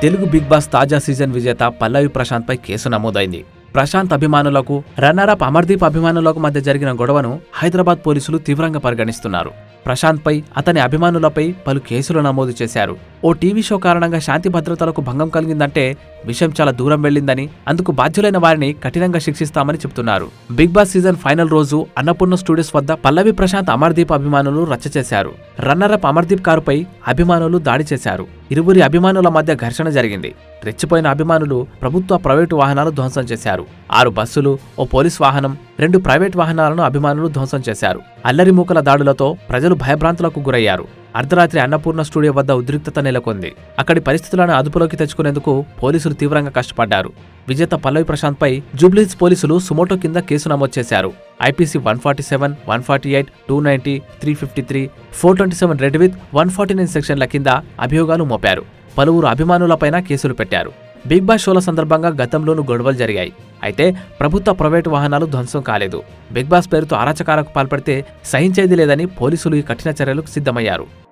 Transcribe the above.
Telugu Bigg Boss తాజా season విజేత పల్లవి ప్రశాంత్ పై case నమోదైంది ప్రశాంత్ అభిమానులకు రన్నరప్ అమర్దీప్ అభిమానులకు మధ్య జరిగిన గొడవను హైదరాబాద్ పోలీసులు తీవ్రంగా పరిగణిస్తున్నారు ప్రశాంత్ పై అతని అభిమానులపై పలు కేసులు నమోదు చేశారు ఓ టీవీ షో కారణంగా శాంతి భద్రతలకు భంగం కలిగిందంటే విషయం చాలా దూరం వెళ్ళిందని అందుకు బాధ్యులైన వారిని కఠినంగా శిక్షిస్తామని చెబుతున్నారు బిగ్ బాస్ సీజన్ ఫైనల్ రోజు అన్నపూర్ణ స్టూడియోస్ వద్ద పల్లవి ప్రశాంత్ అమర్దీప్ అభిమానులు రచ్చ చేశారు రన్నరప్ అమర్దీప్ కారుపై అభిమానులు దాడి చేశారు ఇరువురి అభిమానుల మధ్య ఘర్షణ జరిగింది రెచ్చిపోయిన అభిమానులు ప్రభుత్వ ప్రైవేటు వాహనాలు ధ్వంసం చేశారు ఆరు బస్సులు ఓ పోలీస్ వాహనం రెండు ప్రైవేట్ వాహనాలను అభిమానులు ధ్వంసం చేశారు అల్లరి మూకల దాడులతో ప్రజలు భయభ్రాంతులకు గురయ్యారు అర్ధరాత్రి అన్నపూర్ణ స్టూడియో వద్ద ఉద్రిక్తత నెలకొంది అక్కడి పరిస్థితులను అదుపులోకి తెచ్చుకునేందుకు పోలీసులు తీవ్రంగా కష్టపడ్డారు విజేత పల్లవి ప్రశాంత్ పై జూబ్లీస్ పోలీసులు సుమోటో కింద కేసు నమోదు చేశారు IPC one forty seven one forty eight two ninety three fifty three four twenty seven read with one forty nine సెక్షన్ల కింద అభియోగాలు మోపారు పలువురు అభిమానులపైన కేసులు పెట్టారు బిగ్ బాస్ షోల సందర్భంగా గతంలోనూ గొడవలు జరిగాయి అయితే ప్రభుత్వ ప్రైవేటు వాహనాలు ధ్వంసం కాలేదు బిగ్ బాస్ పేరుతో అరాచకాలకు పాల్పడితే సహించేది లేదని పోలీసులు ఈ కఠిన చర్యలకు సిద్ధమయ్యారు